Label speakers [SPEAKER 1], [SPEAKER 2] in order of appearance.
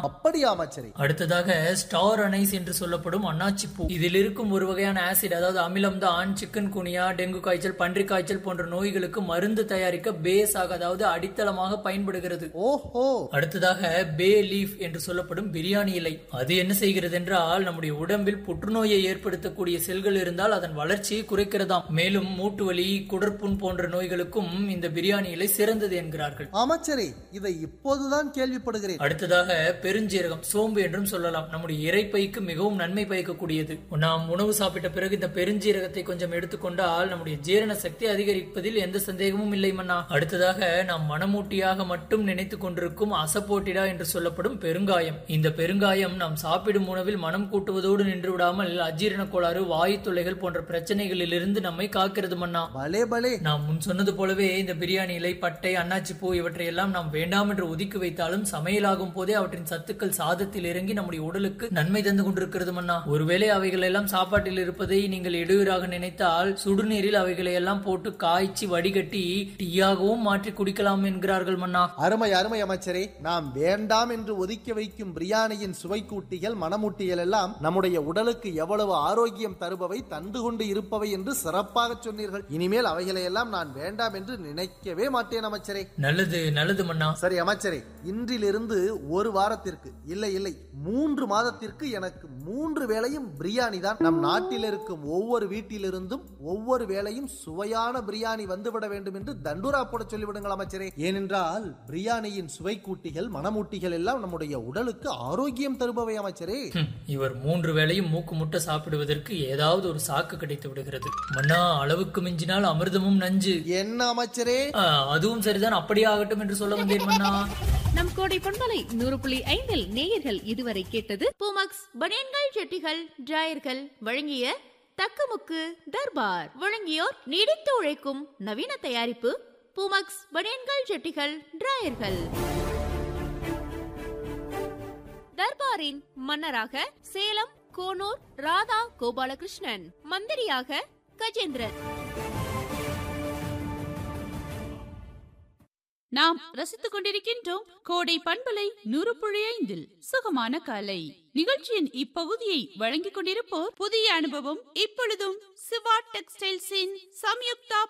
[SPEAKER 1] அப்படியா அமைச்சரே
[SPEAKER 2] அடுத்ததாக ஸ்டார் அனைஸ் என்று சொல்லப்படும் அன்னாச்சி பூ இதில் இருக்கும் ஒரு வகையான ஆசிட் அதாவது அமிலம் தான் சிக்கன் குனியா டெங்கு காய்ச்சல் பன்றி காய்ச்சல் போன்ற நோய்களுக்கு மருந்து தயாரிக்க பேஸ் ஆக அதாவது அடித்தளமாக பயன்படுகிறது
[SPEAKER 1] ஓஹோ
[SPEAKER 2] அடுத்ததாக பே லீஃப் என்று சொல்லப்படும் பிரியாணி இலை அது என்ன செய்கிறது என்றால் நம்முடைய உடம்பில் புற்றுநோயை ஏற்படுத்தக்கூடிய செல்கள் இருந்தால் அதன் வளர்ச்சியை குறைக்கிறதாம் மேலும் மூட்டு வலி குடற்புண் போன்ற நோய்களுக்கும் இந்த பிரியாணி இலை சிறந்தது என்கிறார்கள்
[SPEAKER 1] அமைச்சரே இதை இப்போதுதான் கேள்விப்படுகிறேன்
[SPEAKER 2] அடுத்ததாக பெருஞ்சீரகம் சோம்பு என்றும் சொல்லலாம் நம்முடைய இறைப்பைக்கு மிகவும் நன்மை பயக்கக்கூடியது நாம் உணவு சாப்பிட்ட பிறகு இந்த பெருஞ்சீரகத்தை கொஞ்சம் எடுத்துக்கொண்டால் நம்முடைய ஜீரண சக்தி அதிகரிப்பதில் எந்த சந்தேகமும் இல்லை மன்னா அடுத்ததாக நாம் மனமூட்டியாக மட்டும் நினைத்துக் கொண்டிருக்கும் அசப்போட்டிடா என்று சொல்லப்படும் பெருங்காயம் இந்த பெருங்காயம் நாம் சாப்பிடும் உணவில் மனம் கூட்டுவதோடு நின்று விடாமல் அஜீரண கோளாறு வாயு தொல்லைகள் போன்ற பிரச்சனைகளிலிருந்து நம்மை காக்கிறது மன்னா
[SPEAKER 1] பலே பலே
[SPEAKER 2] நாம் முன் சொன்னது போலவே இந்த பிரியாணி இலை பட்டை அன்னாச்சி பூ இவற்றை எல்லாம் நாம் வேண்டாம் என்று ஒதுக்கி வைத்தாலும் சமையலாகும் போதே அவற்றின் சத்துக்கள் சாதத்தில் இறங்கி நம்முடைய உடலுக்கு நன்மை தந்து கொண்டிருக்கிறது மன்னா ஒருவேளை அவைகள் எல்லாம் சாப்பாட்டில் இருப்பதை நீங்கள் இடையூறாக நினைத்தால் சுடுநீரில் அவைகளை எல்லாம் போட்டு காய்ச்சி வடிகட்டி டீயாகவும் மாற்றி குடிக்கலாம் என்கிறார்கள் மன்னா
[SPEAKER 1] அருமை அருமை அமைச்சரே நாம் வேண்டாம் என்று ஒதுக்கி வைக்கும் பிரியாணியின் சுவைக்கூட்டிகள் மனமூட்டிகள் எல்லாம் நம்முடைய உடலுக்கு எவ்வளவு ஆரோக்கியம் தருபவை தந்து கொண்டு இருப்பவை என்று சிறப்பாக சொன்னீர்கள் இனிமேல் அவைகளை எல்லாம் நான் வேண்டாம் என்று நினைக்கவே மாட்டேன் அமைச்சரே
[SPEAKER 2] நல்லது நல்லது மன்னா
[SPEAKER 1] சரி அமைச்சரே இன்றிலிருந்து ஒரு வாரத்திற்கு இல்லை இல்லை மூன்று மாதத்திற்கு எனக்கு மூன்று வேளையும் பிரியாணி தான் நம் நாட்டில் இருக்கும் ஒவ்வொரு வீட்டிலிருந்தும் ஒவ்வொரு வேளையும் சுவையான பிரியாணி வந்துவிட வேண்டும் என்று தண்டூரா போட சொல்லிவிடுங்கள் அமைச்சரே ஏனென்றால் பிரியாணியின் சுவைக்கூட்டிகள் மனமூட்டிகள் எல்லாம் நம்முடைய உடலுக்கு ஆரோக்கியம் தருபவை அமைச்சரே
[SPEAKER 2] ஹம், இவர் மூன்று வேளையும் மூக்கு முட்டை சாப்பிடுவதற்கு ஏதாவது ஒரு சாக்கு கிடைத்து விடுகிறது மன்னா அளவுக்கு மிஞ்சினால் அமிர்தமும் நஞ்சு
[SPEAKER 1] என்ன அமைச்சரே
[SPEAKER 2] ஆ, அதுவும் சரிதான் அப்படியே ஆகட்டும் என்று சொல்ல வந்தேன் மன்னா
[SPEAKER 3] நம் கோடை பண்பலை நூறு புள்ளி ஐந்தில் நேயர்கள் இதுவரை கேட்டது பூமக்ஸ் பனியன்கள் செட்டிகள் டிராயர்கள் வழங்கிய தக்கமுக்கு தர்பார் வழங்கியோர் நீடித்து உழைக்கும் நவீன தயாரிப்பு பூமக்ஸ் பனியன்கள் செட்டிகள் டிராயர்கள் தர்பாரின் மன்னராக சேலம் கோனூர் ராதா கோபாலகிருஷ்ணன் மந்திரியாக கஜேந்திரன்
[SPEAKER 4] நாம் ரசித்துக் கொண்டிருக்கின்றோம் கோடை பண்பலை நூறு புள்ளி ஐந்தில் சுகமான காலை நிகழ்ச்சியின் இப்பகுதியை வழங்கிக் கொண்டிருப்போர் புதிய அனுபவம் இப்பொழுதும் சிவா டெக்ஸ்டைல்ஸின் சம்யுக்தா